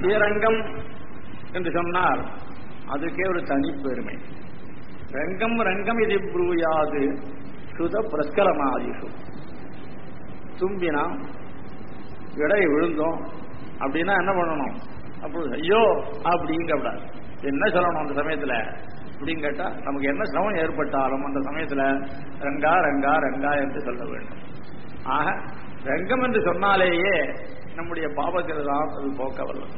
ஸ்ரீரங்கம் என்று சொன்னால் அதுக்கே ஒரு தனி பெருமை ரங்கம் ரங்கம் இது ப்ரூயாது சுத பிரஸ்கலமாதிஷு தும்பினா இடை விழுந்தோம் அப்படின்னா என்ன பண்ணணும் அப்பொழுது ஐயோ அப்படிங்கக்கூடாது என்ன சொல்லணும் அந்த சமயத்துல அப்படின்னு கேட்டா நமக்கு என்ன சிரமம் ஏற்பட்டாலும் அந்த சமயத்துல ரங்கா ரங்கா ரங்கா என்று சொல்ல வேண்டும் ஆக ரங்கம் என்று சொன்னாலேயே நம்முடைய பாபத்தில் தான் அது போக்க வல்லது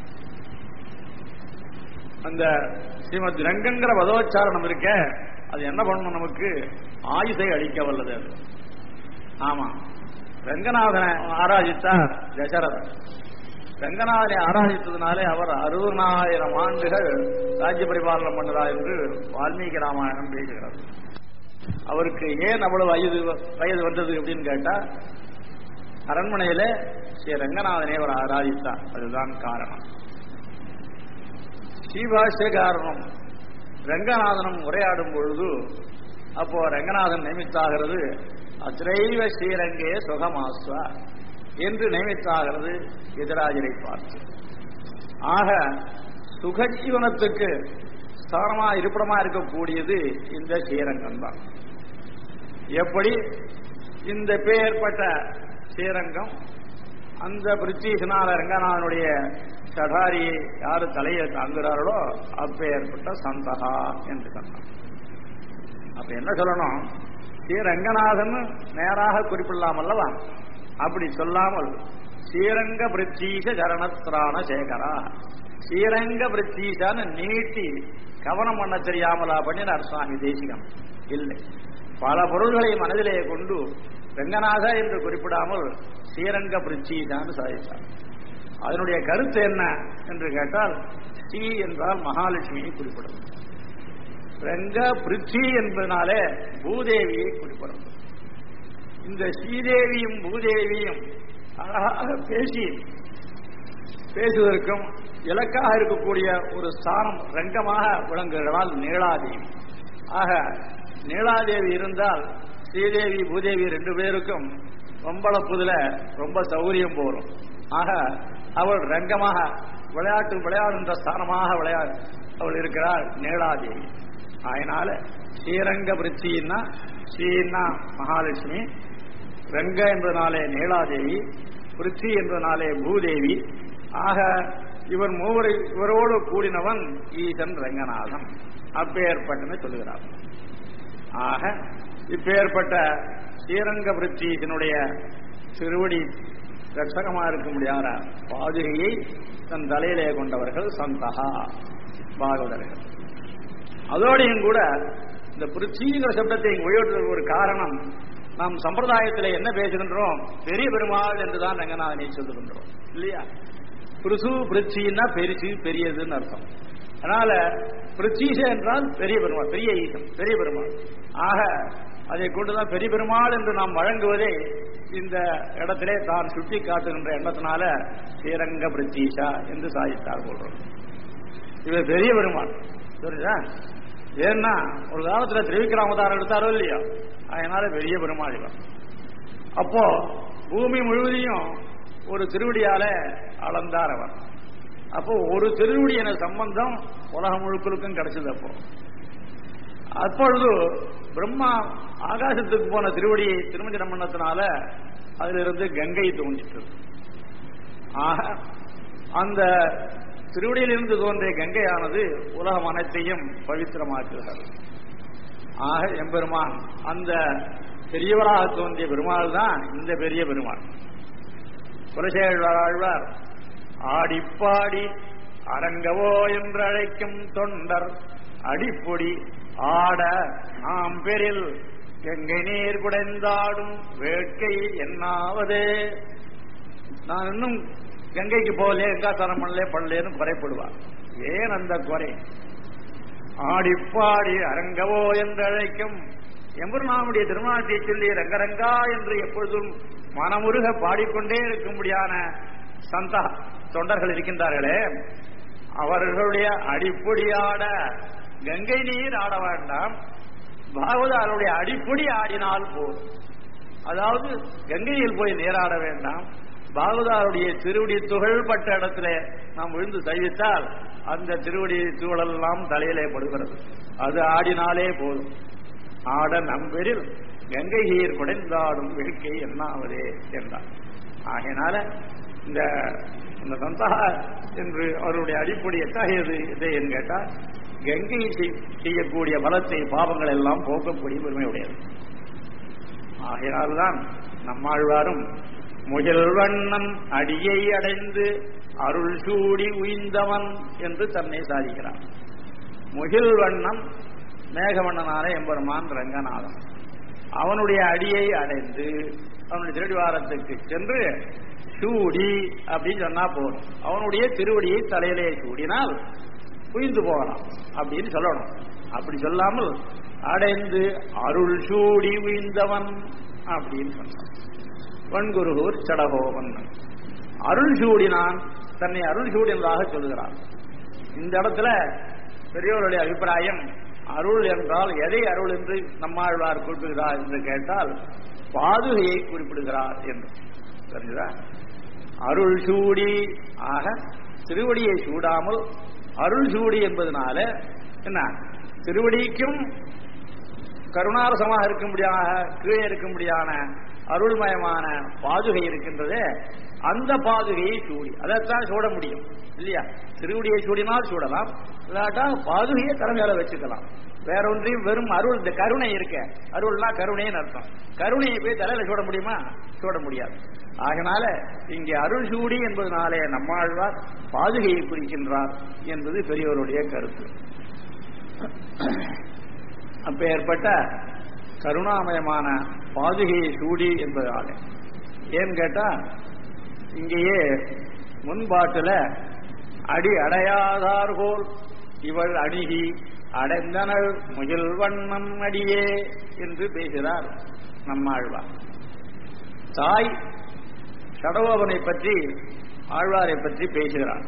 அந்த ஸ்ரீமத் ரங்கங்கிற பதோச்சாரணம் இருக்க அது என்ன பண்ணணும் நமக்கு ஆயுசை அளிக்க வல்லது அது ஆமா ரங்கநாதனை ஆராதித்தார் தசரதன் ரங்கநாதனை ஆராதித்ததுனாலே அவர் அறுபதாயிரம் ஆண்டுகள் ராஜ்ய பரிபாலனம் பண்ணதா என்று வால்மீகி ராமாயணம் பேசுகிறது அவருக்கு ஏன் அவ்வளவு வயது வயது வந்தது அப்படின்னு கேட்டா அரண்மனையில ஸ்ரீ ரங்கநாதனை அவர் ஆராதித்தார் அதுதான் காரணம் ஸ்ரீபாஷ்யகாரனும் ரங்கநாதனும் உரையாடும் பொழுது அப்போ ரங்கநாதன் நியமித்தாகிறது அத்ரைவ ஸ்ரீரங்கே சுகமாஸ்வா என்று நியமித்தாகிறது எதிராஜரை பார்த்து ஆக சுகஜீவனத்துக்கு ஸ்தானமா இருப்பிடமா இருக்கக்கூடியது இந்த ஸ்ரீரங்கம் தான் எப்படி இந்த பெயர்பட்ட ஸ்ரீரங்கம் அந்த பிரித்திஷனால ரங்கநாதனுடைய சடாரியை யாரு தலையை தாங்குகிறார்களோ அப்பேற்பட்ட சந்தகா என்று சொன்னார் அப்ப என்ன சொல்லணும் ஸ்ரீரங்கநாதன் நேராக குறிப்பிடலாம் அல்லவா அப்படி சொல்லாமல் ஸ்ரீரங்க பிரித்தீச சரணத்ராண சேகரா ஸ்ரீரங்க பிரித்தீசான்னு நீட்டி கவனம் பண்ண தெரியாமலா பண்ணினார் சுவாமி தேசிகம் இல்லை பல பொருள்களை மனதிலே கொண்டு ரங்கநாத என்று குறிப்பிடாமல் ஸ்ரீரங்க பிரிச்சீதான்னு சாதித்தார் அதனுடைய கருத்து என்ன என்று கேட்டால் ஸ்ரீ என்றால் மகாலட்சுமியை குறிப்பிடும் ரங்க பிருச்சி என்பதனாலே பூதேவியை குறிப்பிடும் இந்த ஸ்ரீதேவியும் பூதேவியும் அழகாக பேசி பேசுவதற்கும் இலக்காக இருக்கக்கூடிய ஒரு ஸ்தானம் ரங்கமாக விளங்குகிறதால் நீளாதேவி ஆக நீளாதேவி இருந்தால் ஸ்ரீதேவி பூதேவி ரெண்டு பேருக்கும் ரொம்பளப்புதுல ரொம்ப சௌரியம் போரும் ஆக அவள் ரங்கமாக விளையாட்டு விளையாடுகின்ற ஸ்தானமாக விளையா அவள் இருக்கிறாள் நீளாதேவி அதனால ஸ்ரீரங்க பிரிச்சின்னா ஸ்ரீன்னா மகாலட்சுமி ரங்க என்பதனாலே நீலாதேவி பிருத்தி என்பதனாலே பூதேவி ஆக இவர் மூவரை இவரோடு கூடினவன் ஈசன் ரங்கநாதன் அப்பேற்பட்டன்னு சொல்லுகிறார் ஆக இப்பேற்பட்ட ஸ்ரீரங்க பிருத்தீசனுடைய திருவடி ரட்சகமா இருக்க முடியாத பாதுகையை தன் தலையிலே கொண்டவர்கள் சந்தகா பாகவதர்கள் அதோடையும் கூட இந்த பிருத்திங்கிற சப்தத்தை இங்கு உயர்த்துவதற்கு ஒரு காரணம் நாம் சம்பிரதாயத்தில் என்ன பேசுகின்றோம் பெரிய பெருமாள் என்றுதான் ரங்கநாதனை சொல்லுகின்றோம் இல்லையா பிருசு பிருச்சின்னா பெருசு பெரியதுன்னு அர்த்தம் அதனால பிருச்சீச என்றால் பெரிய பெருமாள் பெரிய ஈசம் பெரிய பெருமாள் ஆக அதை கொண்டுதான் பெரிய பெருமாள் என்று நாம் வழங்குவதே இந்த இடத்திலே தான் சுட்டி காட்டுகின்ற எண்ணத்தினால ஸ்ரீரங்க பிருச்சீஷா என்று சாதித்தார் போடுறோம் இவர் பெரிய பெருமாள் புரியுதா ஏன்னா ஒரு காலத்துல திரிவிக்ராமதாரம் எடுத்தாரோ இல்லையா அதனால பெரிய பெருமாள் இவர் அப்போ பூமி முழுவதையும் ஒரு திருவடியால அளந்தார் அவர் அப்போ ஒரு திருவடியின சம்பந்தம் உலகம் முழுக்களுக்கும் கிடைச்சது அப்போ அப்பொழுது பிரம்மா ஆகாசத்துக்கு போன திருவடியை திருமஞ்சனம் பண்ணத்தினால அதிலிருந்து கங்கை தோன்றிட்டு ஆக அந்த திருவடியிலிருந்து தோன்றிய கங்கையானது உலகம் அனைத்தையும் பவித்திரமாக்குகிறது ஆக எம்பெருமான் அந்த பெரியவராக தோன்றிய பெருமாள் தான் இந்த பெரிய பெருமாள் குலசேழ்வாழ்வார் ஆடிப்பாடி அரங்கவோ என்று அழைக்கும் தொண்டர் அடிப்பொடி ஆட நாம் பெரில் கங்கை நீர் குடைந்தாடும் வேட்கை என்னாவது நான் இன்னும் கங்கைக்கு போகலையே கங்காசாரம் பண்ணலே பண்ணலேன்னு குறைப்படுவார் ஏன் அந்த குறை ஆடிப்பாடி அரங்கவோ என்று அழைக்கும் எம்பெருமானுடைய திருமணத்தை சொல்லி ரங்கரங்கா என்று எப்பொழுதும் மனமுருக பாடிக்கொண்டே இருக்கும்படியான சந்தா தொண்டர்கள் இருக்கின்றார்களே அவர்களுடைய அடிப்பொடியாட கங்கை நீர் ஆட வேண்டாம் பாகவத அவருடைய அடிப்பொடி ஆடினால் போதும் அதாவது கங்கையில் போய் நீராட வேண்டாம் பாகவதாருடைய திருவடி துகள்பட்ட இடத்துல நாம் விழுந்து சைவித்தால் அந்த திருவடி துகளெல்லாம் தலையிலே படுகிறது அது ஆடினாலே போதும் ஆட நம்பெரில் கங்கை நீர் குடைந்தாடும் வேட்கை என்னாவதே என்றார் ஆகையினால இந்த இந்த சந்தகா என்று அவருடைய அடிப்படை எத்தகையது இது என்று கேட்டால் கங்கை செய்- செய்யக்கூடிய பலத்தை பாவங்கள் எல்லாம் போக்கக்கூடிய பெருமையுடையது ஆகையினால்தான் நம்மாழ்வாரும் முகில் வண்ணன் அடியை அடைந்து அருள் சூடி உய்ந்தவன் என்று தன்னை சாதிக்கிறார் முகில் வண்ணம் மேகவண்ணனான எம்பெருமான் ரங்கநாதன் அவனுடைய அடியை அடைந்து அவனுடைய திருடிவாரத்துக்கு சென்று சூடி அப்படின்னு சொன்னா போதும் அவனுடைய திருவடியை தலையிலே சூடினால் உயிர்ந்து போகலாம் அப்படின்னு சொல்லணும் அப்படி சொல்லாமல் அடைந்து அருள் சூடி உயிர்ந்தவன் அப்படின்னு சொன்னான் வன்குருகூர் சடகோவன் அருள் சூடினான் தன்னை அருள் சூடினதாக சொல்லுகிறான் இந்த இடத்துல பெரியோருடைய அபிப்பிராயம் அருள் என்றால் எதை அருள் என்று நம்மாழ்வார் குறிப்பிடுகிறார் என்று கேட்டால் பாதுகையை குறிப்பிடுகிறார் என்று தெரிஞ்சுதா அருள் சூடி ஆக திருவடியை சூடாமல் அருள் சூடி என்பதனால என்ன திருவடிக்கும் கருணாரசமாக இருக்கும்படியாக கீழே இருக்கும்படியான அருள்மயமான பாதுகை இருக்கின்றதே அந்த பாதுகையை சூடி அதைத்தான் சூட முடியும் இல்லையா திருவடியை சூடினால் சூடலாம் இல்லாட்டா பாதுகையை தலைமையில வச்சுக்கலாம் வேற ஒன்றையும் வெறும் அருள் இந்த கருணை இருக்க அருள்னா கருணைன்னு அர்த்தம் கருணையை போய் தலையில சூட முடியுமா சூட முடியாது ஆகனால இங்கே அருள் சூடி என்பதனாலே நம்மாழ்வார் பாதுகையை குறிக்கின்றார் என்பது பெரியவருடைய கருத்து அப்ப ஏற்பட்ட கருணாமயமான பாதுகையை சூடி என்பதாலே ஏன்னு கேட்டா இங்கேயே முன்பாட்டுல அடி அடையாதார்கோல் இவள் அணுகி அடைந்தனள் முகில் வண்ணம் அடியே என்று பேசுகிறார் நம்மாழ்வார் தாய் சடகோபனை பற்றி ஆழ்வாரை பற்றி பேசுகிறார்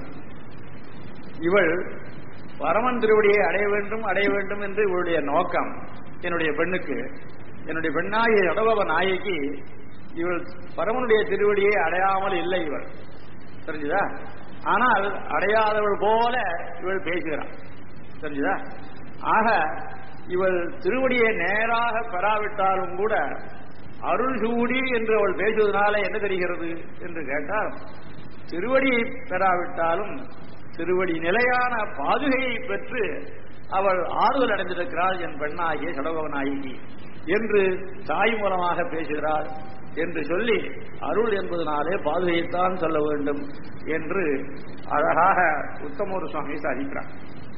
இவள் பரமன் திருவடியை அடைய வேண்டும் அடைய வேண்டும் என்று இவளுடைய நோக்கம் என்னுடைய பெண்ணுக்கு என்னுடைய பெண்ணாகிய சடகோப நாயகி இவள் பரமனுடைய திருவடியை அடையாமல் இல்லை இவள் தெரிஞ்சுதா ஆனால் அடையாதவள் போல இவள் பேசுகிறாள் தெரிஞ்சுதா ஆக இவள் திருவடியை நேராக பெறாவிட்டாலும் கூட அருள் சூடி என்று அவள் பேசுவதனால என்ன தெரிகிறது என்று கேட்டால் திருவடியை பெறாவிட்டாலும் திருவடி நிலையான பாதுகையை பெற்று அவள் ஆறுதல் அடைந்திருக்கிறாள் என் பெண்ணாகிய சடகோவநாயகி என்று தாய் மூலமாக பேசுகிறாள் என்று சொல்லி அருள் என்பதனாலே பாதுகையைத்தான் சொல்ல வேண்டும் என்று அழகாக உத்தமூர் சுவாமி சாதிக்கிறார்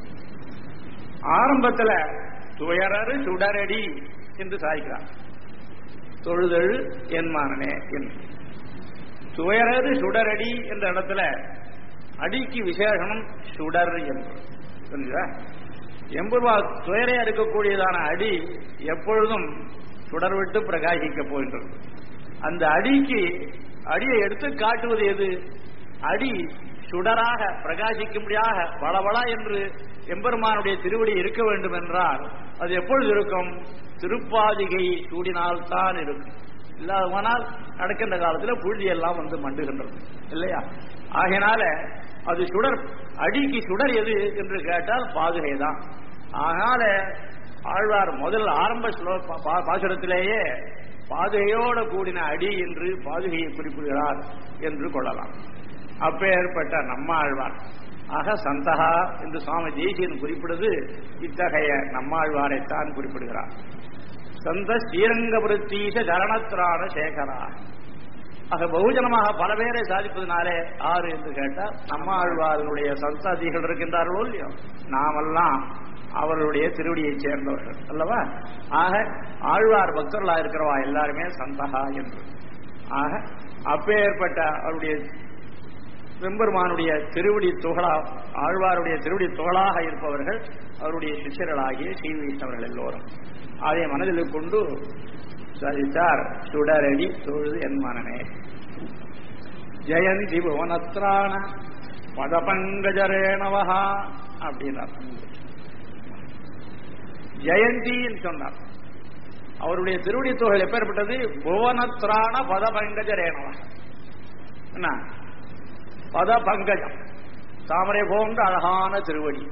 ஆரம்பத்தில் துயரறு சுடரடி என்று சாதிக்கிறார் தொழுதழு என்மானனே என்று துயரறு சுடரடி என்ற இடத்துல அடிக்கு விசேஷனம் சுடர் என்று புரிஞ்சுதா எம்பருவா துயரை இருக்கக்கூடியதான அடி எப்பொழுதும் சுடர் விட்டு பிரகாசிக்க போகின்றது அந்த அடிக்கு அடியை எடுத்து காட்டுவது எது அடி சுடராக பிரகாசிக்கும்படியாக வளவளா என்று எம்பெருமானுடைய திருவடி இருக்க வேண்டும் என்றால் அது எப்பொழுது இருக்கும் திருப்பாதிகை சூடினால்தான் இருக்கும் இல்லாதவனால் நடக்கின்ற காலத்தில் புழுதி எல்லாம் வந்து மண்டுகின்றது இல்லையா ஆகையினால அது சுடர் அடிக்கு சுடர் எது என்று கேட்டால் பாதுகை தான் அதனால ஆழ்வார் முதல் ஆரம்ப ஸ்லோ- பா- பா- பாசுரத்திலேயே பாதுகையோட கூடின அடி என்று பாதுகையை குறிப்பிடுகிறார் என்று கொள்ளலாம் அப்பேற்பட்ட நம்ம ஆழ்வார் ஆக சந்தகா என்று சுவாமி தேசியன் குறிப்பிடுவது இத்தகைய நம்மாழ்வாரைத்தான் குறிப்பிடுகிறார் சந்த ஸ்ரீரங்கபுரத்தீச சரணத்ராண சேகரா ஆக பகுஜனமாக பல பேரை சாதிப்பதனாலே ஆறு என்று கேட்டால் நம்ம ஆழ்வார்களுடைய சந்தாதிகள் இருக்கின்றார்களோ இல்லையோ நாமெல்லாம் அவர்களுடைய திருவடியைச் சேர்ந்தவர்கள் அல்லவா ஆக ஆழ்வார் பக்தர்களா இருக்கிறவா எல்லாருமே சந்தகா என்று ஆக அப்பேற்பட்ட அவருடைய வெம்பெருமானுடைய திருவடி துகளா ஆழ்வாருடைய திருவடி துகளாக இருப்பவர்கள் அவருடைய சிஷ்யர்களாகிய ஸ்ரீ வைஷ்ணவர்கள் எல்லோரும் அதை மனதில் கொண்டு சாதித்தார் சுடரடி தொழுது என் மனனே ஜெயந்தி புவனத்ராண பதபங்கஜரேணவஹா அப்படின்னார் ஜெயந்தின்னு சொன்னார் அவருடைய திருவடி தொகை எப்பேற்பட்டது புவனத்ராண பதபங்கஜரேணவா என்ன பத பங்கஜம் தாமரை போன்ற அழகான திருவடி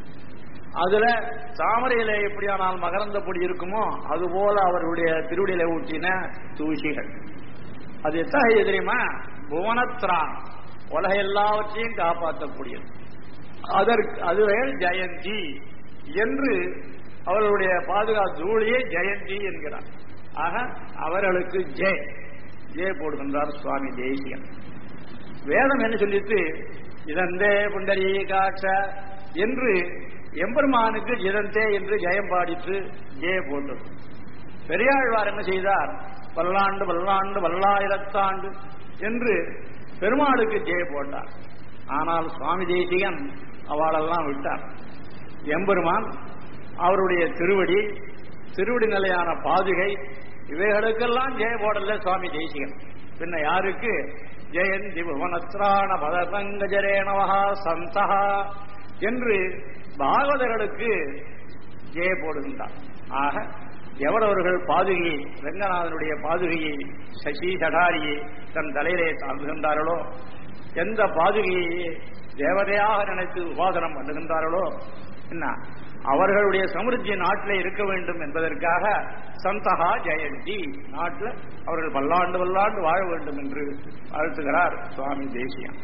அதுல தாமரையில எப்படியானால் மகரந்த பொடி இருக்குமோ அதுபோல அவர்களுடைய திருவடியில ஊட்டின தூசிகள் அது எத்தகைய தெரியுமா புவனத்ரான் உலக எல்லாவற்றையும் காப்பாற்றக்கூடியது அதற்கு அதுவே ஜெயந்தி என்று அவர்களுடைய பாதுகாப்பு தூளியை ஜெயந்தி என்கிறார் ஆக அவர்களுக்கு ஜெய் ஜெய போடுகின்றார் சுவாமி தேசியன் வேதம் என்ன சொல்லிட்டு இதந்தே புண்டரீ காட்ச என்று எம்பெருமானுக்கு ஜிதந்தே என்று ஜெயம் பாடித்து ஜெய போட்டது பெரியாழ்வார் என்ன செய்தார் பல்லாண்டு பல்லாண்டு பல்லாயிரத்தாண்டு என்று பெருமாளுக்கு ஜெய போட்டார் ஆனால் சுவாமி தேசிகன் அவளெல்லாம் விட்டார் எம்பெருமான் அவருடைய திருவடி திருவடி நிலையான பாதுகை இவைகளுக்கெல்லாம் ஜெய போடல சுவாமி தேசிகன் பின்ன யாருக்கு ஜெயந்தி புவனத்ராண பதபங்கஜரேணவா சந்தகா என்று பாகவதர்களுக்கு ஜெய போடுகின்றார் ஆக எவரவர்கள் பாதுகையை ரங்கநாதனுடைய பாதுகையை சசி சடாரியை தன் தலையிலே தாங்குகின்றார்களோ எந்த பாதுகையை தேவதையாக நினைத்து உபாசனம் பண்ணுகின்றார்களோ என்ன அவர்களுடைய சமிருத்தி நாட்டிலே இருக்க வேண்டும் என்பதற்காக சந்தகா ஜெயந்தி நாட்டில் அவர்கள் பல்லாண்டு பல்லாண்டு வாழ வேண்டும் என்று வாழ்த்துகிறார் சுவாமி தேசியம்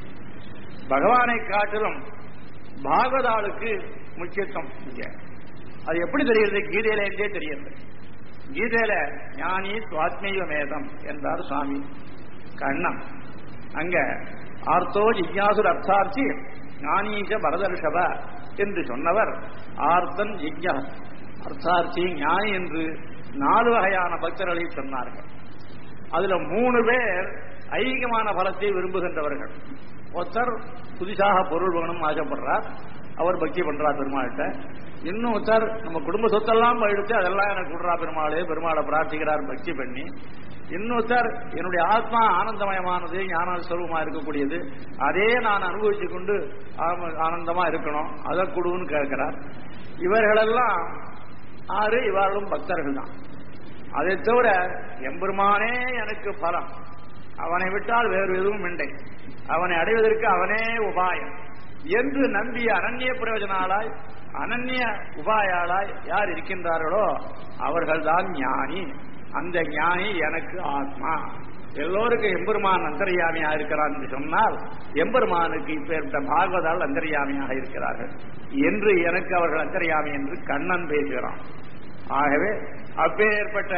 பகவானை காட்டிலும் பாகவதாளுக்கு முக்கியத்துவம் இங்க அது எப்படி தெரியுது கீதையில இருந்தே தெரியுது கீதையில ஞானி சுவாத்மீக மேதம் என்றார் சுவாமி கண்ணன் அங்க ஆர்த்தோ ஜிக்யாசுர் அர்த்தார்த்தி ஞானீச பரதர்ஷப என்று சொன்னவர் ஆர்த்தன் ஜிக்யா அர்த்தார்த்தி ஞானி என்று நாலு வகையான பக்தர்களை சொன்னார்கள் அதுல மூணு பேர் ஐகிகமான பலத்தை விரும்புகின்றவர்கள் ஒருத்தர் புதுசாக பொருள் வேணும் ஆசைப்படுறார் அவர் பக்தி பண்றார் பெருமாள்கிட்ட இன்னொருத்தர் நம்ம குடும்ப சொத்தெல்லாம் எடுத்து அதெல்லாம் எனக்கு விடுறா பெருமாளே பெருமாளை பிரார்த்திக்கிறார் பக்தி பண்ணி இன்னொருத்தர் என்னுடைய ஆத்மா ஆனந்தமயமானது ஞான ஸ்வரூபமா இருக்கக்கூடியது அதே நான் அனுபவிச்சு கொண்டு ஆம- ஆனந்தமா இருக்கணும் அதை கொடுன்னு கேட்கிறார் இவர்களெல்லாம் ஆறு இவர்களும் பக்தர்கள் தான் அதை தவிர எம்பெருமானே எனக்கு பலம் அவனை விட்டால் வேறு எதுவும் இல்லை அவனை அடைவதற்கு அவனே உபாயம் என்று நம்பிய அனன்ய பிரயோஜனாலாய் அனன்ய உபாயாளாய் யார் இருக்கின்றார்களோ அவர்கள்தான் ஞானி அந்த ஞானி எனக்கு ஆத்மா எல்லோருக்கும் எம்பெருமான் அந்தர்யாமியாக இருக்கிறான் என்று சொன்னால் எம்பெருமானுக்கு இப்பேற்பட்ட பாகவதால் அந்தர்யாமியாக இருக்கிறார்கள் என்று எனக்கு அவர்கள் அந்தர்யாமி என்று கண்ணன் பேசுகிறான் ஆகவே அப்பேற்பட்ட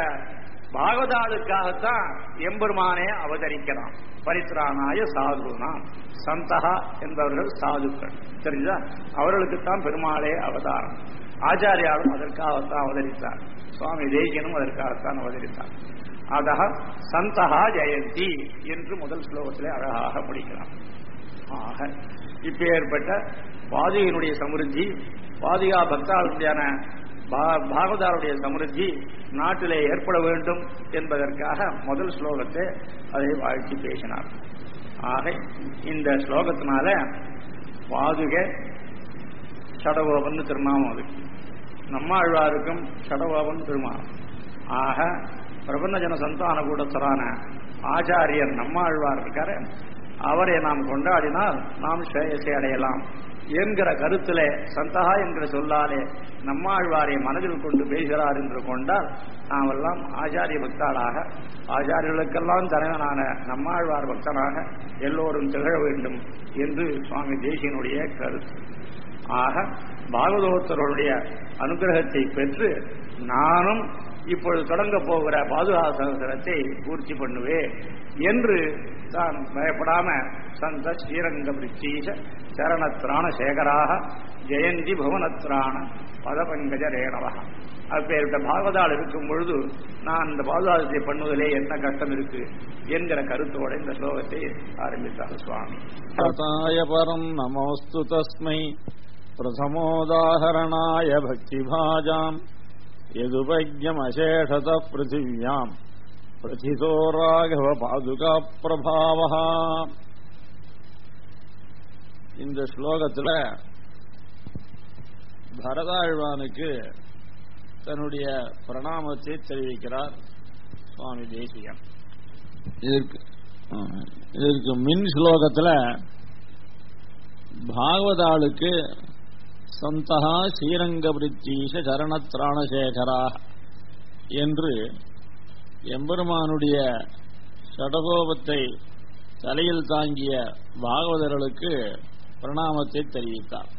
பாகவதாளுக்காகத்தான் எம்பெருமானே அவதரிக்கிறான் பரித்ராணாய சாதுனாம் சந்தகா என்பவர்கள் சாதுக்கள் தெரிஞ்சா அவர்களுக்குத்தான் பெருமாளே அவதாரம் ஆச்சாரியாலும் அதற்காகத்தான் அவதரித்தார் சுவாமி தேசியனும் அதற்காகத்தான் அவதரித்தார் அதக சந்தகா ஜெயந்தி என்று முதல் ஸ்லோகத்திலே அழகாக முடிக்கிறார் ஆக இப்பேற்பட்ட பாதியினுடைய சமிருத்தி பாதிகா பக்தாளுடையான பா- பாகவதாருடைய சமிருத்தி நாட்டிலே ஏற்பட வேண்டும் என்பதற்காக முதல் ஸ்லோகத்தை அதை வாழ்த்தி பேசினார் ஆக இந்த ஸ்லோகத்தினால பாதுகை சடகோபன் திருநாமம் அது நம்மாழ்வாருக்கும் சடகோபன் திருநாமம் ஆக பிரபஞ்சன சந்தான கூடத்தரான ஆச்சாரியர் நம்மாழ்வார் இருக்காரு அவரை நாம் கொண்டாடினால் நாம் ஸ்ரேயசை அடையலாம் என்கிற கருத்திலே சந்தகா என்கிற சொல்லாலே நம்மாழ்வாரை மனதில் கொண்டு பேசுகிறார் என்று கொண்டால் நாமெல்லாம் ஆச்சாரிய பக்தாளாக ஆச்சாரியர்களுக்கெல்லாம் தலைவனான நம்மாழ்வார் பக்தனாக எல்லோரும் திகழ வேண்டும் என்று சுவாமி தேசியனுடைய கருத்து ஆக பாகவதோத்தருடைய அனுகிரகத்தை பெற்று நானும் இப்பொழுது தொடங்க போகிற பாதுகாசகரத்தை பூர்த்தி பண்ணுவேன் என்று தான் பயப்படாம சந்த ஸ்ரீரங்க பிரிச்சீச சரணத்ராண சேகராக ஜெயந்தி புவனத்ராண பதபங்கஜ ரேணவா அப்பேற்பட்ட பாகவதால் இருக்கும் பொழுது நான் இந்த பாதுகாசத்தை பண்ணுவதிலே என்ன கஷ்டம் இருக்கு என்கிற கருத்தோட இந்த ஸ்லோகத்தை ஆரம்பித்தார் சுவாமி ताय परम् नमोऽस्तु तस्मै प्रथमोदाहरणाय भक्तिभाजाम् यदुपज्ञमशेषतः पृथिव्याम् प्रथितो राघवपादुकाप्रभावः இந்த ஸ்லோகத்துல பரதாழ்வானுக்கு தன்னுடைய பிரணாமத்தை தெரிவிக்கிறார் சுவாமி தேசிகன் இதற்கு இதற்கு மின் ஸ்லோகத்துல பாகவதாளுக்கு சந்தகா ஸ்ரீரங்க பிரித்தீஷ சரணத்ராணசேகரா என்று எம்பெருமானுடைய சடகோபத்தை தலையில் தாங்கிய பாகவதர்களுக்கு பிரணாமத்தை தெரிவித்தார்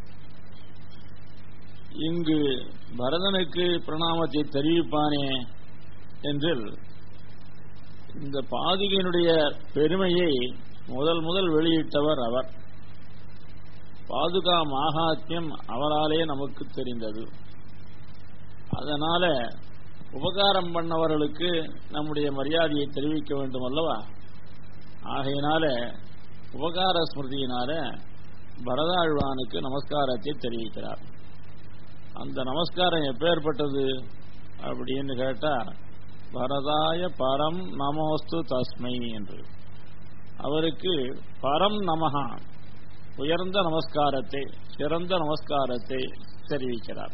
இங்கு பரதனுக்கு பிரணாமத்தை தெரிவிப்பானே என்றில் இந்த பாதுகையினுடைய பெருமையை முதல் முதல் வெளியிட்டவர் அவர் பாதுகா மாகாத்மியம் அவராலே நமக்கு தெரிந்தது அதனால உபகாரம் பண்ணவர்களுக்கு நம்முடைய மரியாதையை தெரிவிக்க வேண்டும் அல்லவா ஆகையினால உபகார ஸ்மிருதியினால பரதாழ்வானுக்கு நமஸ்காரத்தை தெரிவிக்கிறார் அந்த நமஸ்காரம் எப்பேற்பட்டது அப்படின்னு கேட்டா பரதாய பரம் நமோஸ்து தஸ்மை என்று அவருக்கு பரம் நமகா உயர்ந்த நமஸ்காரத்தை சிறந்த நமஸ்காரத்தை தெரிவிக்கிறார்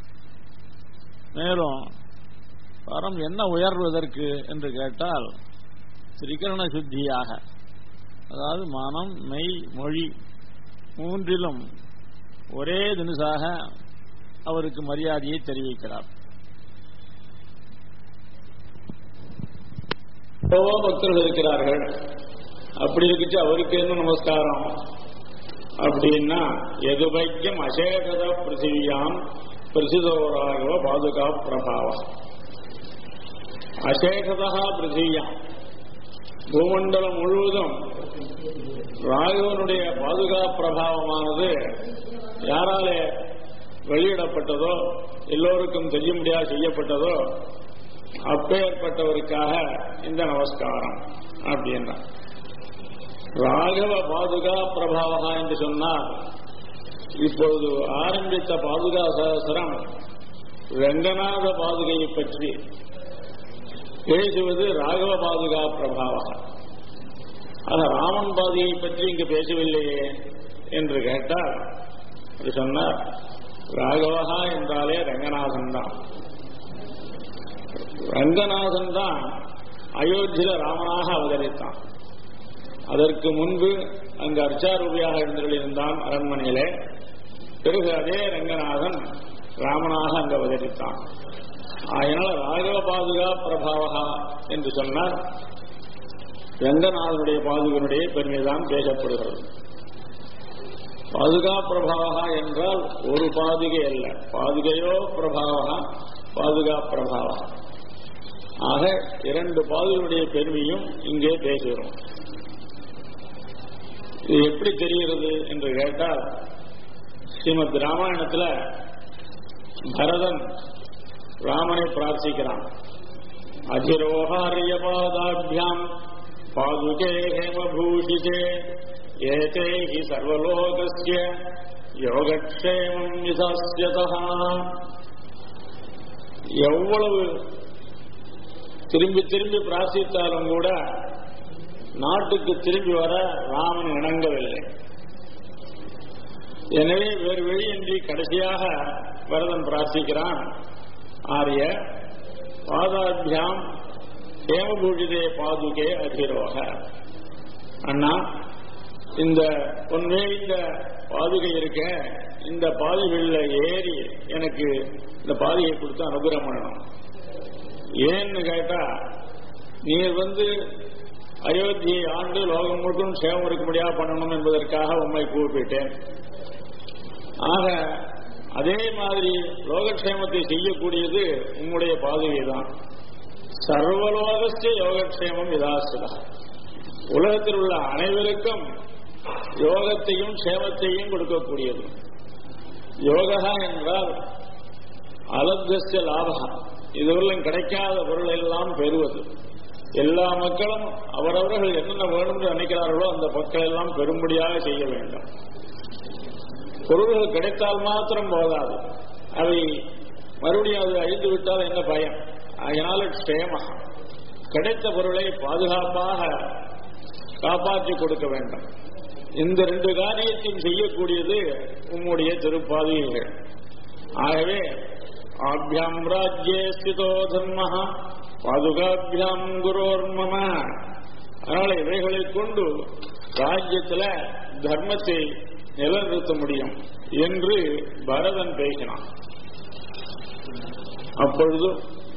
மேலும் பரம் என்ன உயர்வதற்கு என்று கேட்டால் திரிகரண சுத்தியாக அதாவது மனம் மெய் மொழி மூன்றிலும் ஒரே தினசாக அவருக்கு மரியாதையை தெரிவிக்கிறார் எவ்வளவோ பக்தர்கள் இருக்கிறார்கள் அப்படி இருந்துச்சு அவருக்கு என்ன நமஸ்காரம் அப்படின்னா எதுபைக்கியம் அசேகத பிருத்திவியாம் பிரசிதோராகவ பாதுகா பிரபாவம் அசேகதா பிருத்திவியாம் பூமண்டலம் முழுவதும் ராகவனுடைய பாதுகா பிரபாவமானது யாராலே வெளியிடப்பட்டதோ எல்லோருக்கும் தெரிய முடியாது செய்யப்பட்டதோ அப்பேற்பட்டவருக்காக இந்த நமஸ்காரம் அப்படின்னா ராகவ பாதுகா பிரபாவகா என்று சொன்னால் இப்பொழுது ஆரம்பித்த பாதுகா சகசரம் ரங்கநாத பாதுகையை பற்றி பேசுவது ராகவ பாதுகா பிரபாவகா ஆக ராமன் பாதுகையை பற்றி இங்கு பேசவில்லையே என்று கேட்டால் அது சொன்னார் ராகவகா என்றாலே ரங்கநாதன் தான் ரங்கநாதன் தான் அயோத்தியில ராமனாக அவதரித்தான் அதற்கு முன்பு அங்கு அர்ச்சாரூபியாக இருந்திருந்தான் அரண்மனையிலே பிறகு அதே ரங்கநாதன் ராமனாக அங்கு அவதரித்தான் அதனால ராகவ பாதுகா பிரபாவகா என்று சொன்னால் ரங்கநாதனுடைய பாதுகனுடைய பெருமைதான் பேசப்படுகிறது பாதுகா பிரபாவகா என்றால் ஒரு பாதுகை அல்ல பாதுகையோ பிரபாவகா பாதுகா பிரபாவகா ஆக இரண்டு பாதுகளுடைய பெருமையும் இங்கே பேசுகிறோம் இது எப்படி தெரிகிறது என்று கேட்டால் ஸ்ரீமத் ராமாயணத்துல பரதன் ராமனை பிரார்த்திக்கிறான் அதிரோகாரிய பாதாபியாம் பாதுகே ஹேமபூஷிதே ஏதே ஹி சர்வலோகஸ்ய யோகக்ஷேமம் விசாஸ்யதா எவ்வளவு திரும்பி திரும்பி பிரார்த்தித்தாலும் கூட நாட்டுக்கு திரும்பி வர ராமன் இணங்கவில்லை எனவே வேறு வழியின்றி கடைசியாக பரதன் பிரார்த்திக்கிறான் ஆரிய பாதாபியாம் ஹேமபூஷிதே பாதுகே அதிரோக அண்ணா இந்த பொன்மே இந்த பாதுகை இருக்க இந்த பாதுகையில் ஏறி எனக்கு இந்த பாதுகை கொடுத்து அனுகிரகம் பண்ணணும் ஏன்னு கேட்டா நீர் வந்து அயோத்தியை ஆண்டு லோகம் முழுக்கும் சேவம் இருக்க முடியா பண்ணணும் என்பதற்காக உண்மை கூப்பிட்டேன் ஆக அதே மாதிரி லோகக்ஷேமத்தை செய்யக்கூடியது உம்முடைய பாதுகை தான் சர்வலோகஸ்ய யோகக்ஷேமம் இதாசுதா உலகத்தில் உள்ள அனைவருக்கும் யோகத்தையும் சேமத்தையும் கொடுக்கக்கூடியது யோகா என்றால் அலப்தஸ்ய லாபகா இதுவரையும் கிடைக்காத பொருள் எல்லாம் பெறுவது எல்லா மக்களும் அவரவர்கள் என்னென்ன வேணும் என்று நினைக்கிறார்களோ அந்த மக்கள் எல்லாம் பெரும்படியாக செய்ய வேண்டும் பொருள்கள் கிடைத்தால் மாத்திரம் போதாது அவை மறுபடியும் அது அழிந்து விட்டால் என்ன பயம் அதனால க்ஷேம கிடைத்த பொருளை பாதுகாப்பாக காப்பாற்றி கொடுக்க வேண்டும் இந்த ரெண்டு காரியத்தையும் செய்யக்கூடியது உம்முடைய திருப்பாதைகள் ஆகவே ஆபியாம் ராஜ்யே ஸ்திதோ தர்ம பாதுகாபியாம் குரோர்மம அதனால இவைகளை கொண்டு ராஜ்யத்துல தர்மத்தை நிலைநிறுத்த முடியும் என்று பரதன் பேசினான் அப்பொழுது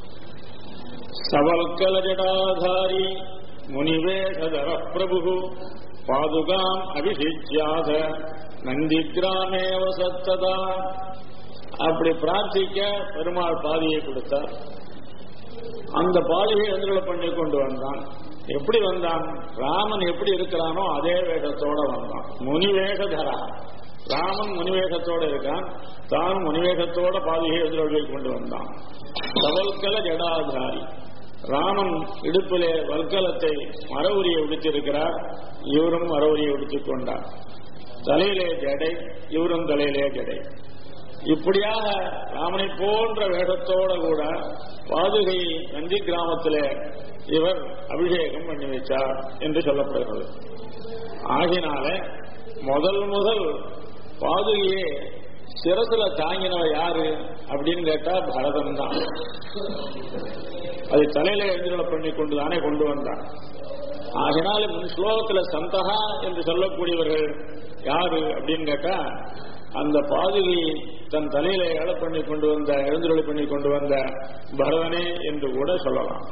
சவல்கல ஜடாதாரி முனிவேஷதர பிரபு பாதுகாம் அபிஷிச்சாத நந்தி கிராமே வசத்ததா அப்படி பிரார்த்திக்க பெருமாள் பாதியை கொடுத்தார் அந்த பாதையை எதிர்களை பண்ணி கொண்டு வந்தான் எப்படி வந்தான் ராமன் எப்படி இருக்கிறானோ அதே வேகத்தோட வந்தான் முனிவேகதரா ராமன் முனிவேகத்தோட இருக்கான் தான் முனிவேகத்தோட பாதையை எதிரொலியை கொண்டு வந்தான் சவல்கல ஜடாதாரி ராமன் இடுப்பிலே வல்கலத்தை மர உரியை உடுத்திருக்கிறார் இவரும் மர உரியை உடுத்திக் கொண்டார் தலையிலே ஜடை இவரும் தலையிலே ஜடை இப்படியாக ராமனை போன்ற வேகத்தோட கூட பாதுகை நந்தி கிராமத்திலே இவர் அபிஷேகம் பண்ணி வைச்சார் என்று சொல்லப்படுகிறது ஆகினால முதல் முதல் பாதுகையே சிரசுல தாங்கினவர் யாரு அப்படின்னு கேட்டா பரதன் தான் அதை தலையில எழுந்துள்ள பண்ணி கொண்டு தானே கொண்டு வந்தான் ஆகினால முன் ஸ்லோகத்துல சந்தகா என்று சொல்லக்கூடியவர்கள் யாரு அப்படின்னு கேட்டா அந்த பாதுகை தன் தலையில எழ பண்ணி கொண்டு வந்த எழுந்துருளை பண்ணி கொண்டு வந்த பரதனே என்று கூட சொல்லலாம்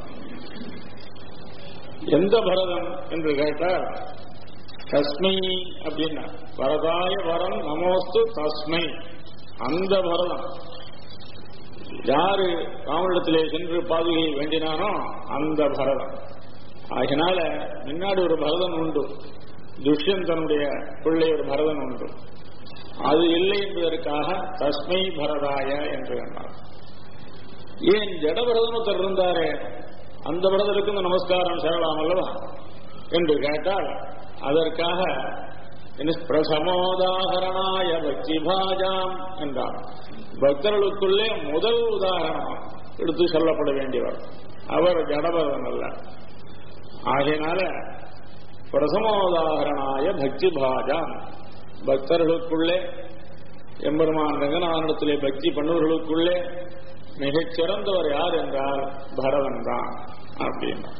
எந்த பரதன் என்று கேட்டால் தஸ்மை அப்படின்னா வரதாய வரம் நமோஸ்து தஸ்மை அந்த பரதம் யாரு ராமனிடத்திலே சென்று பாதுகை வேண்டினானோ அந்த பரதம் ஆகினால முன்னாடி ஒரு பரதன் உண்டு துஷ்யந்தனுடைய பிள்ளை ஒரு பரதன் உண்டு அது இல்லை என்பதற்காக தஸ்மை பரதாய என்று சொன்னார் ஏன் ஜடபரதன் ஒருத்தர் இருந்தாரே அந்த பரதருக்கு இந்த நமஸ்காரம் செல்லலாம் அல்லவா என்று கேட்டால் அதற்காக பிரசமோதாகரணாய பக்தி பாஜாம் என்றார் பக்தர்களுக்குள்ளே முதல் உதாரணம் எடுத்து சொல்லப்பட வேண்டியவர் அவர் ஜடபரதன் அல்ல ஆகையினால பிரசமோதாகரணாய பக்தி பாஜாம் பக்தர்களுக்குள்ளே எம்பெருமான் ரங்கநாதனிடத்திலே பக்தி பண்ணுவர்களுக்குள்ளே மிகச் சிறந்தவர் யார் என்றால் பரதன் தான் அப்படின்னா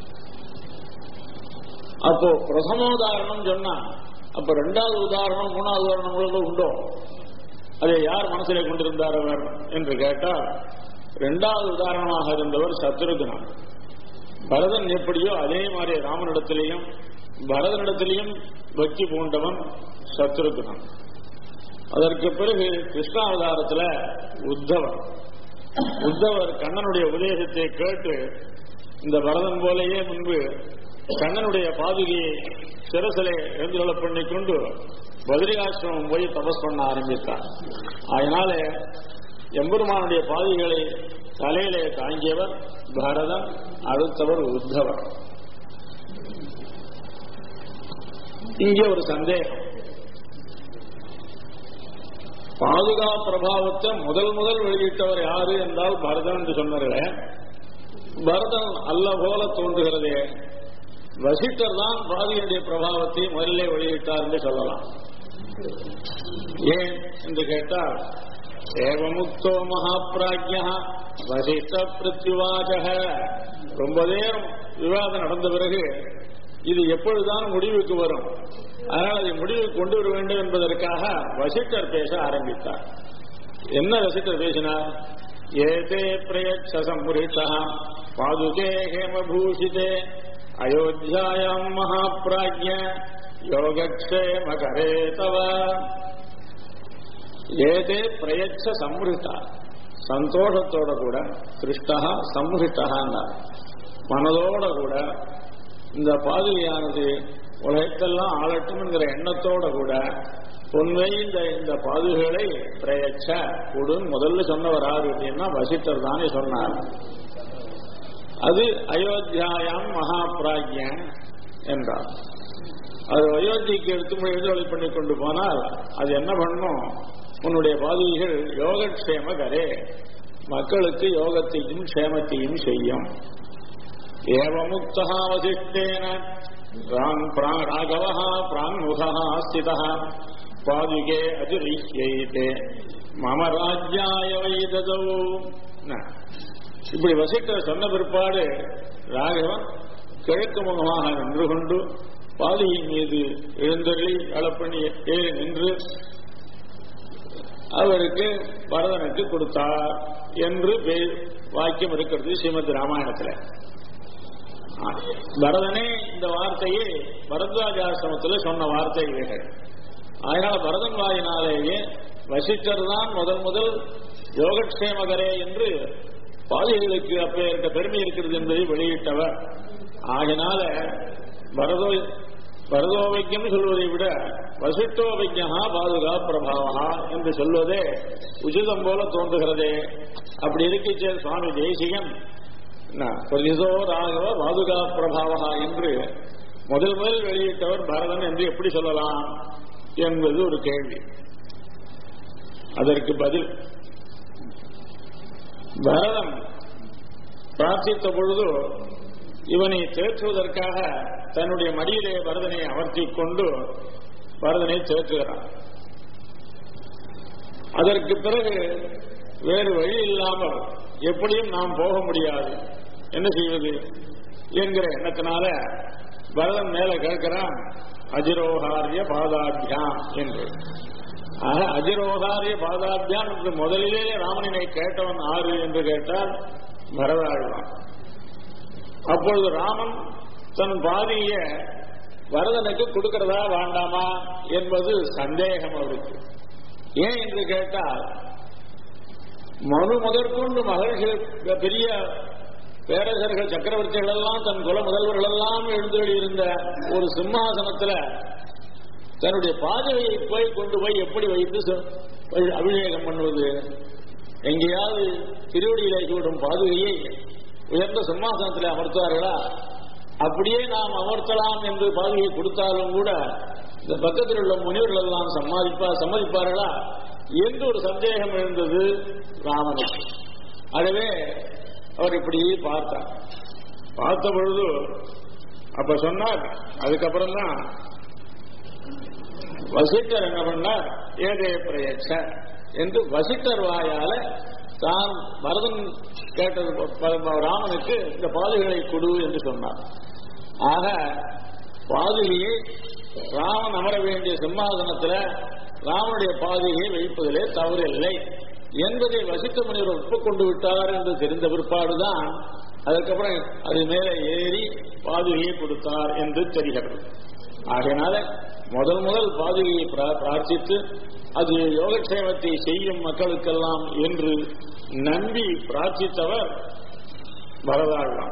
அப்போ பிரசமோதாரணம் சொன்னா அப்ப ரெண்டாவது உதாரணம் மூணாவது உதாரணங்களும் உண்டோ அதை யார் மனசிலே கொண்டிருந்தார் அவர் என்று கேட்டால் இரண்டாவது உதாரணமாக இருந்தவர் சத்ருகுணன் பரதன் எப்படியோ அதே மாதிரி ராமனிடத்திலேயும் பரதனிடத்திலேயும் பக்தி பூண்டவன் சத்ருகுணன் அதற்கு பிறகு கிருஷ்ணாவதாரத்தில் உத்தவர் உத்தவர் கண்ணனுடைய உபதேசத்தை கேட்டு இந்த பரதன் போலேயே முன்பு கண்ணனுடைய பாதுகையை சிரசிலே எழுந்துள்ள பண்ணி கொண்டு பத்ரிகாசிரமம் போய் தபஸ் பண்ண ஆரம்பித்தார் அதனால எம்பெருமானுடைய பாதுகளை தலையிலே தாங்கியவர் பரதன் அடுத்தவர் உத்தவர் இங்கே ஒரு சந்தேகம் பாதுகா பிரபாவத்தை முதல் முதல் வெளியிட்டவர் யாரு என்றால் பரதன் என்று சொன்னார்களே பரதன் அல்ல போல தோன்றுகிறதே வசிட்டர் தான் பாதியனுடைய பிரபாவத்தை முதலிலே வெளியிட்டார் என்று சொல்லலாம் ஏன் என்று கேட்டால் ஏவமுக்தோ மகாபிராஜ்யா வசிஷ்ட பிரத்யுவாச்சக ரொம்ப நேரம் விவாதம் நடந்த பிறகு இது எப்பொழுதுதான் முடிவுக்கு வரும் அதனால் அதை முடிவுக்கு கொண்டு வர வேண்டும் என்பதற்காக வசிட்டர் பேச ஆரம்பித்தார் என்ன வசிட்டர் பேசினார் ஏதே பிரயட்ச சம்புரிஷா பாதுகே ஹேமபூஷிதே அயோத்தியாயாம் மகாபிராஜ்ய யோகக்ஷேம கரே தவ ஏதே பிரயட்ச சம்ஹிதா சந்தோஷத்தோட கூட கிருஷ்ணா சம்ஹிதா மனதோட கூட இந்த பாதுகையானது உலகத்தெல்லாம் ஆளட்டும் என்கிற எண்ணத்தோட கூட உண்மை இந்த இந்த பாதுகளை பிரயச்ச கொடுன்னு முதல்ல சொன்னவர் யாரு அப்படின்னா வசிட்டர் தானே சொன்னார் அது அயோத்தியாயாம் மகாபிராஜ்ய என்றார் அது அயோத்திக்கு எடுத்து எழுதொழி பண்ணி கொண்டு போனால் அது என்ன பண்ணும் உன்னுடைய பாதுகைகள் யோகக்ஷேம கரே மக்களுக்கு யோகத்தையும் க்ஷேமத்தையும் செய்யும் ஏவமுக்தா வசிஷ்டேன ராகவ பிராங்முகா ஸ்தித பாதுகே அதிரிஹ்யைதே மம ராஜ்யாய வைததோ இப்படி வசிஷ்டர் சொன்ன பிற்பாடு ராகவன் கிழக்கு முகமாக நின்று கொண்டு பாதையின் மீது எழுந்தருளி அளப்பணி ஏறி நின்று அவருக்கு பரதனுக்கு கொடுத்தார் என்று பே- வாக்கியம் இருக்கிறது ஸ்ரீமத் ராமாயணத்துல பரதனே இந்த வார்த்தையை பரத்வாஜாசிரமத்தில் சொன்ன வார்த்தை இவைகள் அதனால பரதன் வாயினாலேயே வசிஷ்டர் தான் முதல் முதல் யோகக்ஷேமகரே என்று பாதிகளுக்கு அப்பேற்ற பெருமை இருக்கிறது என்பதை வெளியிட்டவர் ஆகினால பரதோ பரதோவைக்கியம் சொல்வதை விட வசிஷ்டோபிஜா பாதுகா பிரபாவா என்று சொல்வதே உச்சிதம் போல தோன்றுகிறதே அப்படி இருக்கிச்சே சுவாமி தேசிகன் பிரதிசோ ராகவ பாதுகா பிரபாவா என்று முதல் முதல் வெளியிட்டவர் பரதன் என்று எப்படி சொல்லலாம் என்பது ஒரு கேள்வி அதற்கு பதில் பரதன் பிரார்த்தித்த பொழுது இவனை தேற்றுவதற்காக தன்னுடைய மடியிலே பரதனை அமர்த்திக் கொண்டு பரதனை தேற்றுகிறான் அதற்கு பிறகு வேறு வழி இல்லாமல் எப்படியும் நாம் போக முடியாது என்ன செய்வது என்கிற எண்ணத்தினால பரதன் மேல கேட்கிறான் அஜிரோகாரிய பாதாபியாம் என்று ஆக அஜிரோகாரிய பாதாபியாம் என்று முதலிலே ராமனினை கேட்டவன் ஆறு என்று கேட்டால் பரதாழ்வான் அப்பொழுது ராமன் தன் பாதிய வரதனுக்கு கொடுக்கிறதா வேண்டாமா என்பது சந்தேகம் அவருக்கு ஏன் என்று கேட்டால் மனு முதற்கொண்டு மகள்கள் பெரிய பேரரசர்கள் சக்கரவர்த்திகள் எல்லாம் தன் குல முதல்வர்கள் எல்லாம் எழுந்தொழி இருந்த ஒரு சிம்மாசனத்துல தன்னுடைய பாதையை போய் கொண்டு போய் எப்படி வைத்து ச- அபிஷேகம் பண்ணுவது எங்கேயாவது திருவடியிலே சூடும் பாதுகையை உயர்ந்த சிம்மாசனத்தில் அமர்த்துவார்களா அப்படியே நாம் அமர்த்தலாம் என்று பாதுகையை கொடுத்தாலும் கூட இந்த பக்கத்தில் உள்ள முனிவர்கள் எல்லாம் சம்மதிப்பா சம்மதிப்பார்களா என்று ஒரு சந்தேகம் எழுந்தது ராமனுக்கு ஆகவே அவர் இப்படி பார்த்தார் பார்த்த பொழுது அப்ப சொன்னார் அதுக்கப்புறம் தான் வசிட்டர் என்ன பண்ணார் ஏதே பிரயட்ச என்று வசிட்டர் வாயால தான் பரதன் கேட்டது ப- ப- ராமனுக்கு இந்த பாதுகளை கொடு என்று சொன்னார் ஆக பாதுகையை ராமன் அமர வேண்டிய சிம்மாசனத்துல ராமனுடைய பாதுகையை வைப்பதிலே தவறில்லை என்பதை வசித்த முனிவர் ஒப்புக்கொண்டு விட்டார் என்று தெரிந்த பிற்பாடுதான் அதுக்கப்புறம் அது மேலே ஏறி பாதுகையை கொடுத்தார் என்று தெரிகிறது ஆகையினால முதல் முதல் பாதுகையை பிரா- பிரார்த்தித்து அது யோகக்ஷேமத்தை செய்யும் மக்களுக்கெல்லாம் என்று நம்பி பிரார்த்தித்தவர் வரதாழ்வான்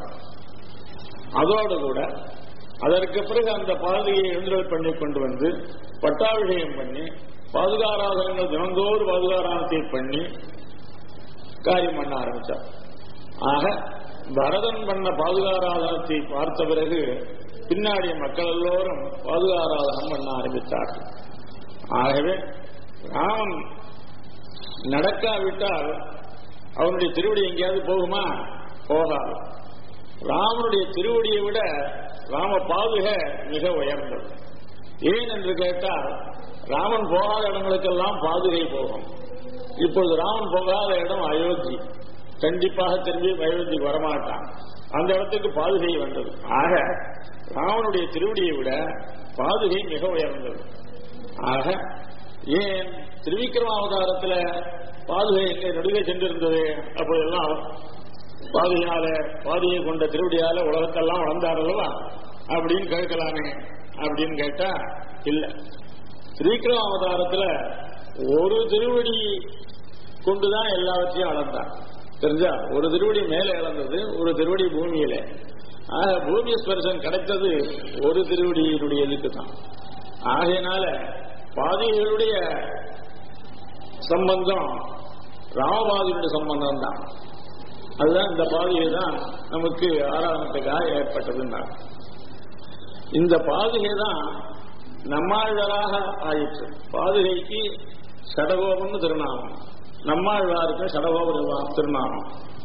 அதோடு கூட அதற்கு பிறகு அந்த பாதுகையை எழுந்தல் பண்ணி கொண்டு வந்து பட்டாபிஷேகம் பண்ணி பாதுகாராதனங்கள் தினந்தோறு பாதுகாராதனத்தை பண்ணி காரியம் பண்ண ஆரம்பித்தார் ஆக பரதன் பண்ண பாதுகாராதனத்தை பார்த்த பிறகு பின்னாடி மக்கள் எல்லோரும் பாதுகாராதனம் பண்ண ஆரம்பித்தார்கள் ஆகவே ராமன் நடக்காவிட்டால் அவனுடைய திருவடி எங்கேயாவது போகுமா போகாது ராமனுடைய திருவடியை விட ராம பாதுக மிக உயர்ந்தது ஏன் என்று கேட்டால் ராமன் போகாத இடங்களுக்கெல்லாம் பாதுகை போகும் இப்பொழுது ராமன் போகாத இடம் அயோத்தி கண்டிப்பாக திரும்பி அயோத்திக்கு வரமாட்டான் அந்த இடத்துக்கு பாதுகை வந்தது ஆக ராமனுடைய திருவடியை விட பாதுகை மிக உயர்ந்தது ஆக ஏன் திருவிக்கிரமாவதாரத்துல பாதுகை எங்கே நடுவே சென்றிருந்தது அப்போதெல்லாம் பாதியால பாதியை கொண்ட திருவடியால உலகத்தெல்லாம் வளர்ந்தார் அல்லவா அப்படின்னு கேட்கலாமே அப்படின்னு கேட்டா இல்ல ஸ்ரீகிருஷ்ண அவதாரத்துல ஒரு திருவடி கொண்டுதான் எல்லாவற்றையும் அளந்தான் தெரிஞ்சா ஒரு திருவடி மேலே இழந்தது ஒரு திருவடி பூமியில ஆக பூமி ஸ்பர்சன் கிடைத்தது ஒரு திருவடியினுடைய இதுக்கு தான் ஆகையினால பாதிகளுடைய சம்பந்தம் ராமபாதியுடைய சம்பந்தம் தான் அதுதான் இந்த பாதிகை தான் நமக்கு ஆராதனத்துக்காக ஏற்பட்டதுன்னா இந்த பாதுகை தான் நம்மாழ்வாராக ஆயிற்று பாதுகைக்கு சடகோபம்னு திருநாமம் நம்மாழ்வாருக்கு சடகோபம் திருநாமம்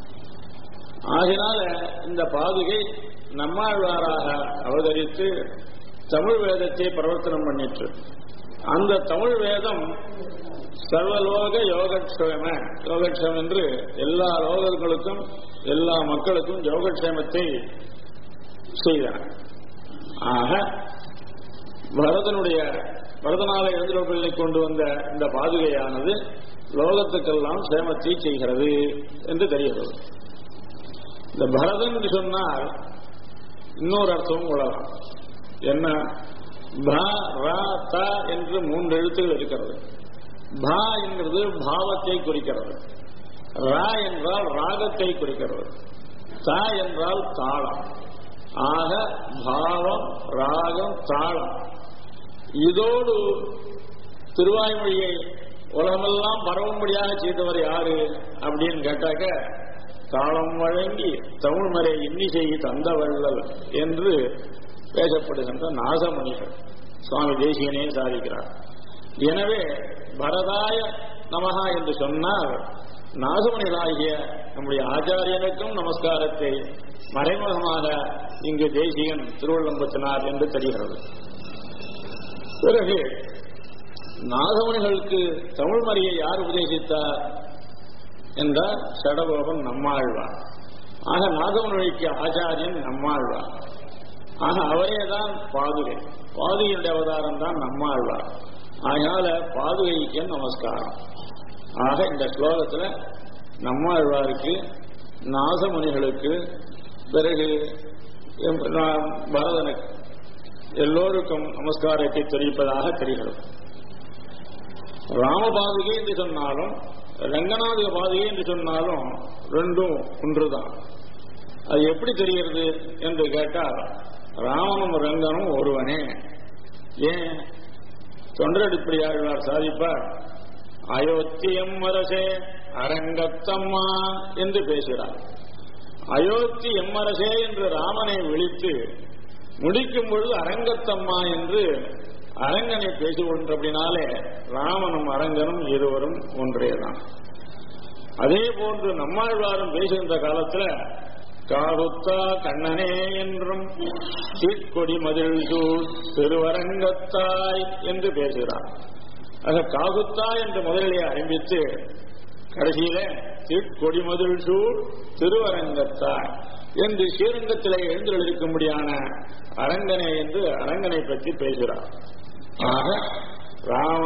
ஆகினால இந்த பாதுகை நம்மாழ்வாராக அவதரித்து தமிழ் வேதத்தை பிரவர்த்தனம் பண்ணிற்று அந்த தமிழ் வேதம் சர்வலோக யோகக்ஷேம யோகக்ஷேமம் என்று எல்லா லோகங்களுக்கும் எல்லா மக்களுக்கும் யோகக்ஷேமத்தை செய்தார் ஆக பரதனுடைய பரதனால எழுந்திரப்பிள்ளை கொண்டு வந்த இந்த பாதுகையானது லோகத்துக்கெல்லாம் சேமத்தை செய்கிறது என்று தெரிகிறது இந்த பரதன் என்று சொன்னால் இன்னொரு அர்த்தமும் கொள்ளலாம் என்ன ப ரா த என்று மூன்று எழுத்துகள் இருக்கிறது பா என்கிறது பாவத்தை குறிக்கிறது ரா என்றால் ராகத்தை குறிக்கிறது த என்றால் தாளம் ஆக பாவம் ராகம் தாளம் இதோடு திருவாய்மொழியை உலகமெல்லாம் பரவும்படியாக செய்தவர் யாரு அப்படின்னு கேட்டாக்க தாளம் வழங்கி தமிழ்மறை இன்னிசை தந்த வள்ளல் என்று பேசப்படுகின்ற நாசமணிகள் சுவாமி தேசியனே சாதிக்கிறார் எனவே பரதாய நமகா என்று சொன்னால் நாசமணிகளாகிய நம்முடைய ஆச்சாரியனுக்கும் நமஸ்காரத்தை மறைமுகமாக இங்கு தேசியன் திருவள்ளம்பத்தினார் என்று தெரிகிறது பிறகு நாகமணிகளுக்கு தமிழ் மறையை யார் உபதேசித்தார் என்றார் சடகோபன் நம்மாழ்வார் ஆக நாகமணிக்கு ஆச்சாரியன் நம்மாழ்வார் ஆக அவரே தான் பாதுகை பாதுகையுடைய அவதாரம் தான் நம்மாழ்வார் அதனால பாதுகைக்கு நமஸ்காரம் ஆக இந்த ஸ்லோகத்துல நம்மாழ்வாருக்கு நாசமுனிகளுக்கு பிறகு பரதனுக்கு எல்லோருக்கும் நமஸ்காரத்தை தெரிவிப்பதாக தெரிகிறது ராமபாதுகை என்று சொன்னாலும் ரங்கநாத பாதுகை என்று சொன்னாலும் ரெண்டும் ஒன்றுதான் அது எப்படி தெரிகிறது என்று கேட்டால் ராமனும் ரங்கனும் ஒருவனே ஏன் தொண்டரடிப்படியாழ்வார் சாதிப்பார் அயோத்தியம் அரசே அரங்கத்தம்மா என்று பேசுகிறார் அயோத்தி எம்மரசே என்று ராமனை விழித்து முடிக்கும் பொழுது அரங்கத்தம்மா என்று அரங்கனை பேசிக்கொண்டபடினாலே ராமனும் அரங்கனும் இருவரும் ஒன்றேதான் அதே போன்று நம்மாழ்வாரும் பேசுகின்ற காலத்துல காகுத்தா கண்ணனே என்றும் தீட்கொடி மதில் சூழ் திருவரங்கத்தாய் என்று பேசுகிறார் ஆக காகுத்தா என்று முதலிலே ஆரம்பித்து கடைசியில தீட்கொடி மதில் சூழ் திருவரங்கத்தாய் என்று ஸ்ரீரங்கத்திலே எழுந்திருக்கும்படியான அரங்கனை என்று அரங்கனை பற்றி பேசுகிறார் ஆக ராம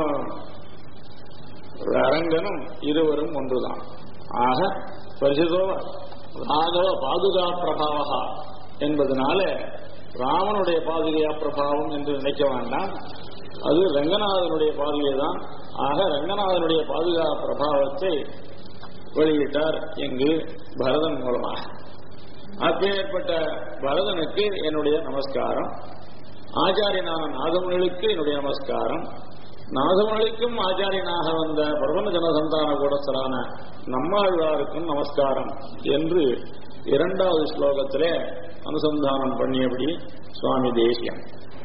அரங்கனும் இருவரும் ஒன்றுதான் ஆக பரிசுதோ ராகவ பாதுகா பிரபாவகா என்பதனால ராமனுடைய பாதுகையா பிரபாவம் என்று நினைக்க வேண்டாம் அது ரங்கநாதனுடைய பாதுகை தான் ஆக ரங்கநாதனுடைய பாதுகா பிரபாவத்தை வெளியிட்டார் இங்கு பரதன் மூலமாக அப்பேற்பட்ட பரதனுக்கு என்னுடைய நமஸ்காரம் ஆச்சாரியனான நாகமுனிகளுக்கு என்னுடைய நமஸ்காரம் நாகமுனிக்கும் ஆச்சாரியனாக வந்த பிரபஞ்ச ஜனசந்தான கூடத்தரான நம்மாழ்வாருக்கும் நமஸ்காரம் என்று இரண்டாவது ஸ்லோகத்திலே அனுசந்தானம் பண்ணியபடி சுவாமி தேசியம்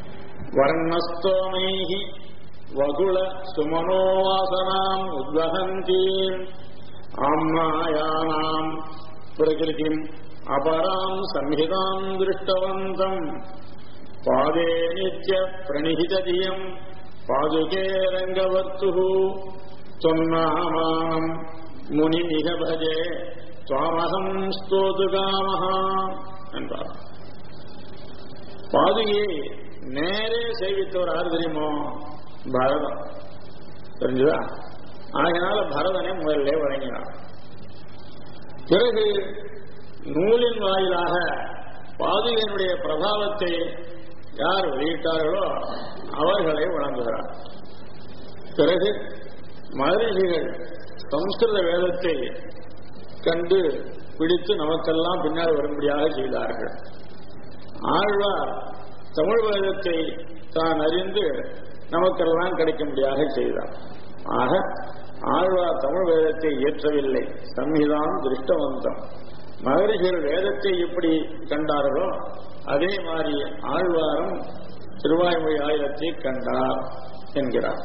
வர்ணஸ்தோமைஹி வகுல சுமனோவாசனாம் உத்வகந்தீம் ஆம்னாயானாம் பிரகிருதிம் அபராம் சம்ஹிதாம் திருஷ்டவந்தம் பாதே நித்ய பிரணிஹிததியம் பாதுகே ரங்கவர்த்து தொன்னாமானம் முனிமிக பஜே துவாமகம் ஸ்தோதுகாமஹா என்றார் பாதுகையை நேரே சேவித்தவர் யார் தெரியுமோ பரதம் தெரிஞ்சுதா ஆகினால பரதனை முதல்ல வழங்கினார் பிறகு நூலின் வாயிலாக பாதுகையினுடைய பிரபாவத்தை யார் வெளியிட்டார்களோ அவர்களை வழங்குகிறார் பிறகு மகரிஷிகள் சம்ஸ்கிருத வேதத்தை கண்டு பிடித்து நமக்கெல்லாம் பின்னால் வரும்படியாக செய்தார்கள் ஆழ்வார் தமிழ் வேதத்தை தான் அறிந்து நமக்கெல்லாம் கிடைக்கும்படியாக செய்தார் ஆக ஆழ்வார் தமிழ் வேதத்தை இயற்றவில்லை சம்ஹிதான் திருஷ்டவந்தம் மகரிஷிகள் வேதத்தை எப்படி கண்டார்களோ அதே மாதிரி ஆழ்வாரும் திருவாய்மொழி ஆயிரத்தை கண்டார் என்கிறார்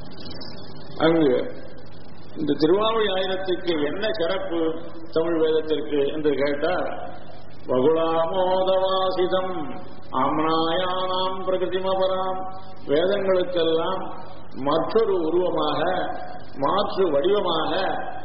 அங்கு இந்த திருவாமொழி ஆயிரத்துக்கு என்ன சிறப்பு தமிழ் வேதத்திற்கு என்று கேட்டால் வகுலாமோதவாசிதம் ஆம்னாயானாம் பிரகிருதிமபராம் வேதங்களுக்கெல்லாம் மற்றொரு உருவமாக மாற்று வடிவமாக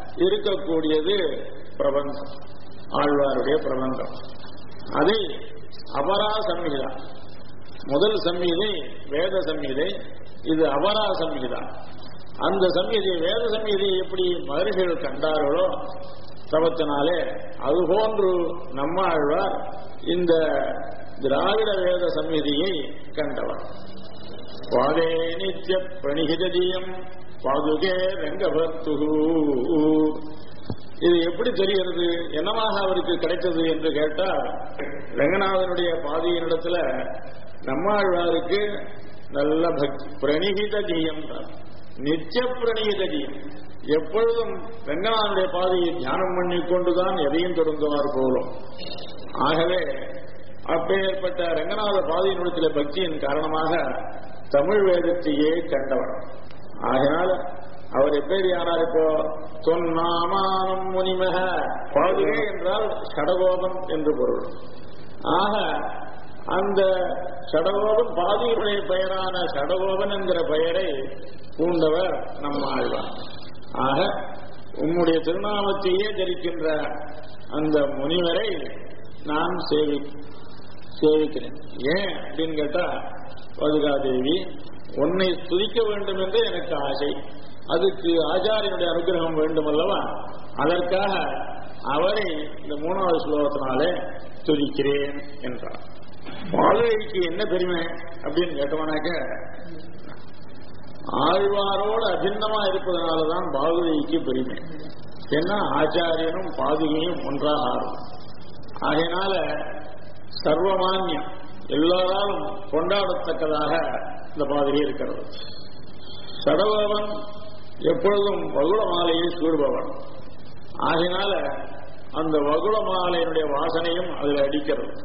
இருக்கக்கூடியது பிரபந்தம் ஆழ்வாருடைய பிரபந்தம் அதை அபரா சம்ஹிதா முதல் சம்ஹிதை வேத சம்ஹிதை இது அபரா சம்ஹிதா அந்த சம்ஹிதை வேத சம்ஹிதையை எப்படி மகர்ஷிகள் கண்டார்களோ தவத்தினாலே அதுபோன்று நம்மாழ்வார் இந்த திராவிட வேத சம்ஹிதியை கண்டவர் பாதே நித்திய பிரணிகிதீயம் பாதுகே ரங்கபர்த்துகு இது எப்படி தெரிகிறது என்னமாக அவருக்கு கிடைத்தது என்று கேட்டால் ரங்கநாதனுடைய பாதியினிடத்துல நம்மாழ்வாருக்கு நல்ல பக்தி பிரணிகித தீயம் நித்திய பிரணிகித தீயம் எப்பொழுதும் ரங்கநாதனுடைய பாதையை தியானம் பண்ணி கொண்டுதான் எதையும் தொடங்குவார் போலும் ஆகவே அப்பேற்பட்ட ரங்கநாத பாதையினுடைய பக்தியின் காரணமாக தமிழ் வேதத்தையே கண்டவர் ஆகையால் அவர் எப்பேர் யாரார் இப்போ தொன்னாமானம் முனிமக பாதுகை என்றால் சடகோபன் என்று பொருள் ஆக அந்த சடகோபன் பாதியுடைய பெயரான சடகோபன் என்கிற பெயரை பூண்டவர் நம்ம ஆழ்வார் ஆக உம்முடைய திருநாமத்தையே தரிக்கின்ற அந்த முனிவரை நான் சேவி சேவிக்கிறேன் ஏன் அப்படின்னு கேட்டா பதுகாதேவி உன்னை துதிக்க வேண்டும் என்று எனக்கு ஆசை அதுக்கு ஆச்சாரியனுடைய அனுகிரகம் வேண்டும் அல்லவா அதற்காக அவரை இந்த மூணாவது ஸ்லோகத்தினாலே துதிக்கிறேன் என்றார் பாதுகைக்கு என்ன பெருமை அப்படின்னு கேட்டவனாக்க ஆழ்வாரோடு அபிந்தமா இருப்பதனாலதான் பாதுகைக்கு பெருமை ஏன்னா ஆச்சாரியனும் பாதுகையும் ஒன்றாக ஆறும் ஆகையினால சர்வமானியம் எல்லாராலும் கொண்டாடத்தக்கதாக இந்த பாதுகை இருக்கிறது சடவன் எப்பொழுதும் வகுள மாலையை சூடுபவன் ஆகினால அந்த வகுள மாலையினுடைய வாசனையும் அதில் அடிக்கிறது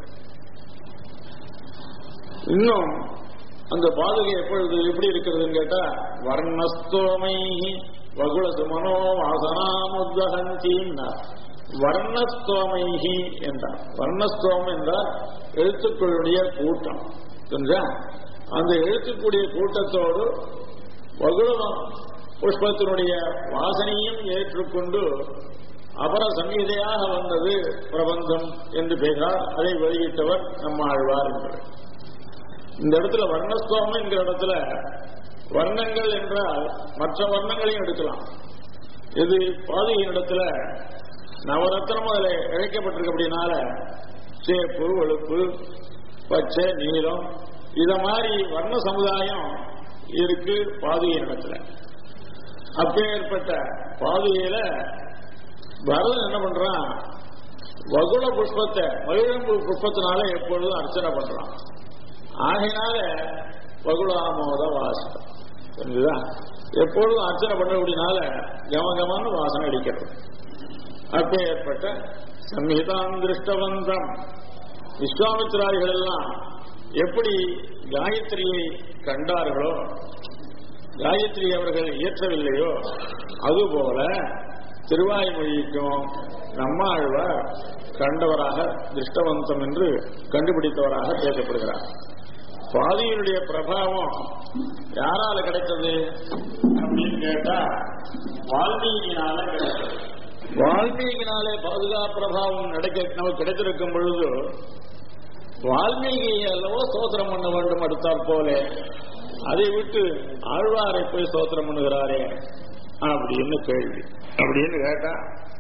இன்னும் அந்த பாதுகை எப்பொழுது எப்படி இருக்கிறதுன்னு கேட்டா வர்ணஸ்தோமை வகுள சுமனோ வாசனாமுத்வகந்தின்னா வர்ணஸ்தோமைஹி என்றார் வர்ணஸ்தோம் என்றால் எழுத்துக்களுடைய கூட்டம் புரிஞ்சா அந்த எழுத்துக்கூடிய கூட்டத்தோடு வகுள புஷ்பத்தினுடைய வாசனையும் ஏற்றுக்கொண்டு அபர சங்கீதையாக வந்தது பிரபந்தம் என்று பேசினார் அதை வெளியிட்டவர் நம்ம ஆழ்வார் என்பது இந்த இடத்துல வர்ணஸ்தோமம் என்கிற இடத்துல வர்ணங்கள் என்றால் மற்ற வர்ணங்களையும் எடுக்கலாம் இது பாதையின் இடத்துல நவரத்னம் அதில் இழைக்கப்பட்டிருக்கு அப்படின்னால சேப்பு வெளுப்பு பச்சை நீலம் இத மாதிரி வர்ண சமுதாயம் இருக்கு பாதுகையின் இடத்துல அப்பேற்பட்ட பாதுகையில பரதன் என்ன பண்றான் வகுள புஷ்பத்தை மகிழம்பு புஷ்பத்தினால எப்பொழுதும் அர்ச்சனை பண்றான் ஆகையினால வகுளாமோத வாசம் புரிஞ்சுதா எப்பொழுதும் அர்ச்சனை பண்ணக்கூடியனால கமகமான வாசனை அடிக்கிறது அப்பேற்பட்ட சம்ஹிதாம் திருஷ்டவந்தம் விஸ்வாமித்ராதிகள் எல்லாம் எப்படி காயத்ரியை கண்டார்களோ காயத்ரி அவர்கள் இயற்றவில்லையோ அதுபோல திருவாய்மொழிக்கும் நம்மாழ்வார் கண்டவராக திருஷ்டவந்தம் என்று கண்டுபிடித்தவராக பேசப்படுகிறார் சுவாதியினுடைய பிரபாவம் யாரால கிடைத்தது அப்படின்னு கேட்டா வால்மீகினால கிடைத்தது வால்மீகினாலே பாதுகா பிரபாவம் நடக்க நமக்கு கிடைத்திருக்கும் பொழுது வால்மீகி அல்லவோ ஸ்தோத்திரம் பண்ண வேண்டும் அடுத்தாற் போல அதை விட்டு ஆழ்வாரை போய் ஸ்தோத்திரம் பண்ணுகிறாரே அப்படின்னு கேள்வி அப்படின்னு கேட்டா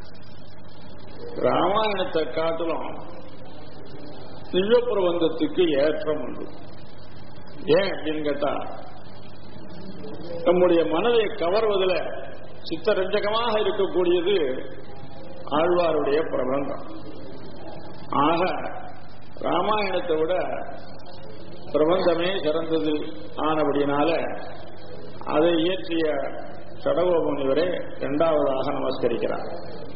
ராமாயணத்தை காட்டிலும் திவ்யப்பிரபந்தத்துக்கு ஏற்றம் உண்டு ஏன் அப்படின்னு கேட்டா நம்முடைய மனதை கவர்வதில் சித்தரஞ்சகமாக இருக்கக்கூடியது ஆழ்வாருடைய பிரபந்தம் ஆக ராமாயணத்தை விட பிரபந்தமே சிறந்தது ஆனபடினால அதை இயற்றிய சடகோப முனிவரை இரண்டாவதாக நமஸ்கரிக்கிறார்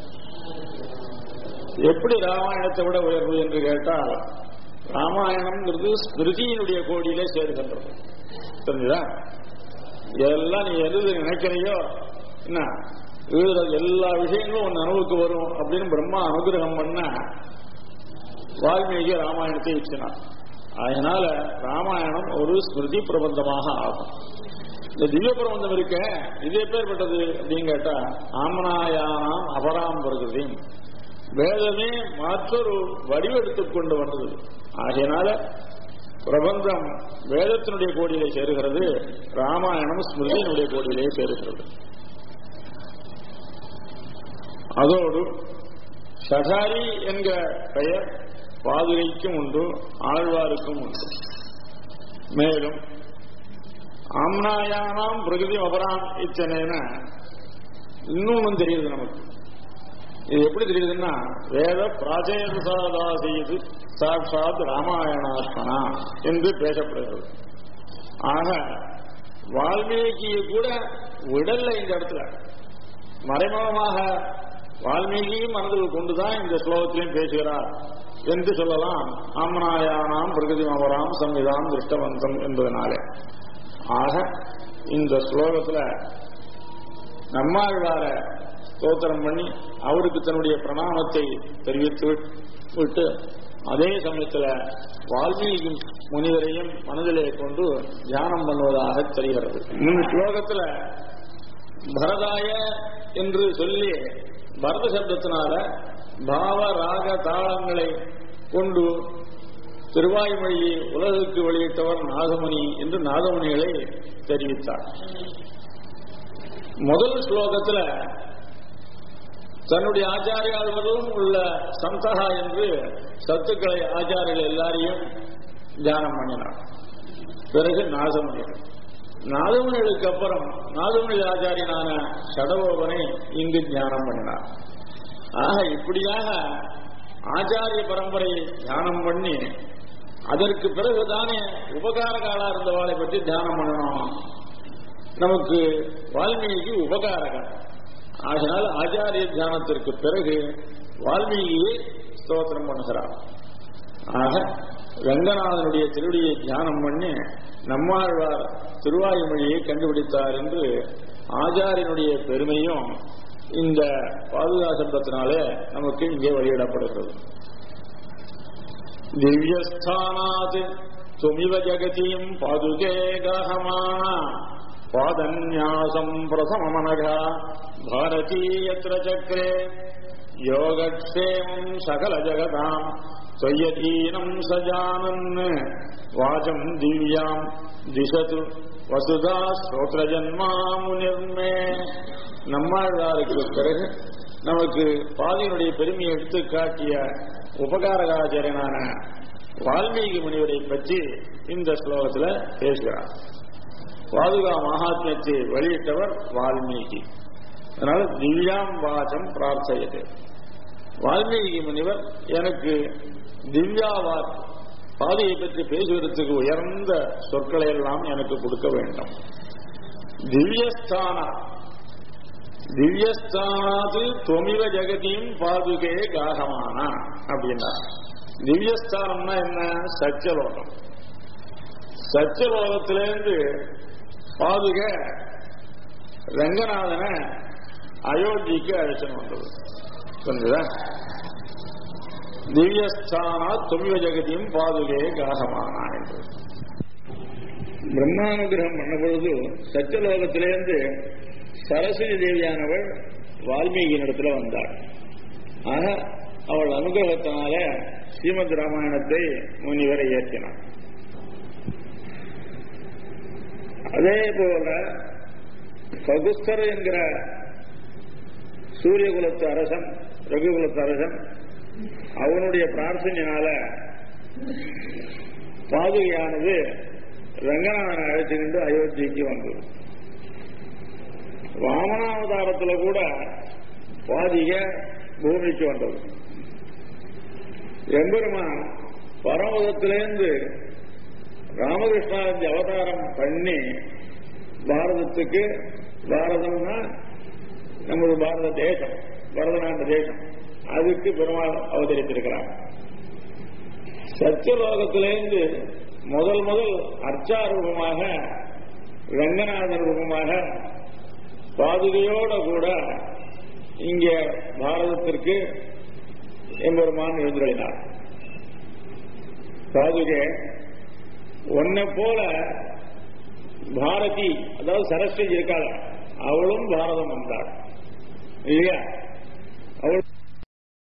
எப்படி ராமாயணத்தை விட உயர்வு என்று கேட்டால் ராமாயணம்ங்கிறது ஸ்மிருதியினுடைய கோடியிலே சேர்கின்றது தெரிஞ்சுதா எல்லாம் நீ எது நினைக்கிறையோ என்ன எழுதுற எல்லா விஷயங்களும் உன் நனவுக்கு வரும் அப்படின்னு பிரம்மா அனுகிரகம் பண்ண வால்மீகி ராமாயணத்தை வச்சினார் அதனால ராமாயணம் ஒரு ஸ்மிருதி பிரபந்தமாக ஆகும் இந்த திவ்ய பிரபந்தம் இருக்க இது எப்பேற்பட்டது அப்படின்னு கேட்டா ஆமனாயானாம் அபராம் பிரகிருதி வேதமே மற்றொரு வடிவெடுத்துக் கொண்டு வந்தது ஆகையினால பிரபந்தம் வேதத்தினுடைய கோடியிலே சேருகிறது ராமாயணம் ஸ்மிருதியினுடைய கோடியிலே சேருகிறது அதோடு சகாரி என்கிற பெயர் பாதுகைக்கும் உண்டு ஆழ்வாருக்கும் உண்டு மேலும் ஆம்னாயானாம் பிரகிருதி அபராம் இச்சனேன இன்னொன்னும் தெரியுது நமக்கு இது எப்படி தெரியுதுன்னா வேத பிராச்சேதசாதா செய்து சாட்சாத் ராமாயணாத்மனா என்று பேசப்படுகிறது ஆக வால்மீகியை கூட விடல்ல இந்த இடத்துல மறைமுகமாக வால்மீகியும் மனதில் கொண்டுதான் இந்த ஸ்லோகத்திலையும் பேசுகிறார் என்று சொல்லலாம் ஆமனாயானாம் பிரகதி அமராம் சம்விதாம் திருஷ்டவந்தம் என்பதனாலே ஆக இந்த ஸ்லோகத்துல நம்மாழ்வார ஸ்தோத்திரம் பண்ணி அவருக்கு தன்னுடைய பிரணாமத்தை தெரிவித்து விட்டு அதே சமயத்துல வால்மீகி முனிவரையும் மனதிலே கொண்டு தியானம் பண்ணுவதாக தெரிகிறது இந்த ஸ்லோகத்துல பரதாய என்று சொல்லி பரத சப்தத்தினால பாவ ராக தாளங்களை கொண்டு திருவாய்மொழியை உலகுக்கு வெளியிட்டவர் நாகமணி என்று நாகமணிகளை தெரிவித்தார் முதல் ஸ்லோகத்துல தன்னுடைய ஆச்சாரியாள்வதும் உள்ள சந்தகா என்று சத்துக்களை ஆச்சாரியர்கள் எல்லாரையும் தியானம் பண்ணினார் பிறகு நாகமணிகள் நாதமணிகளுக்கு அப்புறம் நாதமணி ஆச்சாரியனான சடகோபனை இங்கு தியானம் பண்ணினார் ஆக இப்படியாக ஆச்சாரிய பரம்பரையை தியானம் பண்ணி அதற்கு பிறகுதானே உபகாரகாலா இருந்தவாளை பற்றி தியானம் பண்ணணும் நமக்கு வால்மீகி உபகாரகம் ஆகினால் ஆச்சாரிய தியானத்திற்கு பிறகு வால்மீகியை ஸ்தோத்திரம் பண்ணுகிறார் ஆக ரங்கநாதனுடைய திருடியை தியானம் பண்ணி நம்மாழ்வார் திருவாயுமொழியை கண்டுபிடித்தார் என்று ஆச்சாரியனுடைய பெருமையும் இந்த பாதுகா சப்தத்தினாலே நமக்கு இங்கே வெளியிடப்படுகிறது திவ்யஸ்தானாத் துமிவ ஜகதியும் பாதுகே கஹமான பாதன்யாசம் பிரசமமனகா பாரதீயத்ர சக்கரே யோகக்ஷேமம் சகல ஜகதாம் त्वयधीनम् सजानन् वाचम् दिव्याम् दिशतु வசுதா ஸ்ரோத்ர ஜன்மா முனிர்மே நம்மாழ்வாருக்கு பிறகு நமக்கு பாதியினுடைய பெருமையை எடுத்து காட்டிய உபகாரகாச்சாரியனான வால்மீகி முனிவரை பற்றி இந்த ஸ்லோகத்தில் பேசுகிறார் பாதுகா மகாத்மியத்தை வெளியிட்டவர் வால்மீகி அதனால திவ்யாம் வாசம் பிரார்த்தையது வால்மீகி முனிவர் எனக்கு திவ்யாவா பாதையை பற்றி பேசுவதற்கு உயர்ந்த சொற்களை எல்லாம் எனக்கு கொடுக்க வேண்டும் திவ்யஸ்தானா திவ்யஸ்தானாது தொமிவ ஜெகதியும் பாதுகே காகமானா அப்படின்னா திவ்யஸ்தானம்னா என்ன சச்சலோகம் சச்சலோகத்திலேருந்து பாதுக ரங்கநாதனை அயோத்திக்கு அழைச்சன் வந்தது புரிஞ்சுதா திவ்யஸ்தானா தொமிவ ஜெகதியும் பாதுகே காகமானா என்று பிரம்மானுகிரகம் பண்ண பொழுது சத்தியலோகத்திலேருந்து சரஸ்வதி தேவியானவள் வால்மீகியினிடத்துல வந்தாள் ஆக அவள் அனுகிரகத்தினால ஸ்ரீமத் ராமாயணத்தை முனிவரை ஏற்றினார் அதே போல சகுஸ்தர் என்கிற சூரியகுலத்து அரசன் ரகுகுலத்து அரசன் அவனுடைய பிரார்த்தனையினால பாதுகையானது ரங்கநாதனை அழைத்துக்கிண்டு அயோத்திக்கு வந்தது வாமனாவதாரத்துல கூட பாதிக பூமிக்கு வந்தது எம்பெருமான் பரமதத்திலேருந்து ராமகிருஷ்ணாஜி அவதாரம் பண்ணி பாரதத்துக்கு பாரதம்னா நமது பாரத தேசம் பரதநாட்டு தேசம் அதுக்கு பெருமாள் அவதரித்திருக்கிறார் சத்தியலோகத்திலேருந்து முதல் முதல் அர்ச்சா ரூபமாக ரங்கநாதன் ரூபமாக பாதுகையோட கூட இங்கே பாரதத்திற்கு எம்பெருமான் எழுந்துள்ளார் பாதுகை உன்னை போல பாரதி அதாவது சரஸ்வதி இருக்காள் அவளும் பாரதம் வந்தாள் இல்லையா அவள்